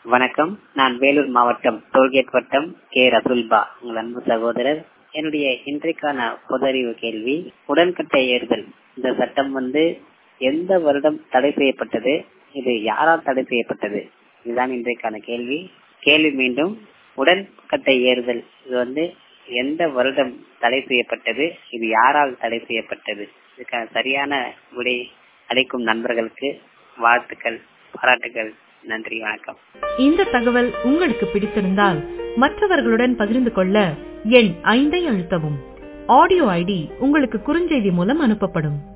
வணக்கம் நான் வேலூர் மாவட்டம் டோல்கேட் வட்டம் கே ரசுல்பா உங்கள் அன்பு சகோதரர் என்னுடைய இன்றைக்கான பொதறிவு கேள்வி உடன்கட்டை ஏறுதல் இந்த சட்டம் வந்து எந்த வருடம் தடை செய்யப்பட்டது இது யாரால் தடை செய்யப்பட்டது இதுதான் இன்றைக்கான கேள்வி கேள்வி மீண்டும் உடன்கட்டை ஏறுதல் இது வந்து எந்த வருடம் தடை செய்யப்பட்டது இது யாரால் தடை செய்யப்பட்டது இதுக்கான சரியான விடை அளிக்கும் நண்பர்களுக்கு வாழ்த்துக்கள் பாராட்டுகள் நன்றி வணக்கம் இந்த தகவல் உங்களுக்கு பிடித்திருந்தால் மற்றவர்களுடன் பகிர்ந்து கொள்ள எண் ஐந்தை அழுத்தவும் ஆடியோ ஐடி உங்களுக்கு குறுஞ்செய்தி மூலம் அனுப்பப்படும்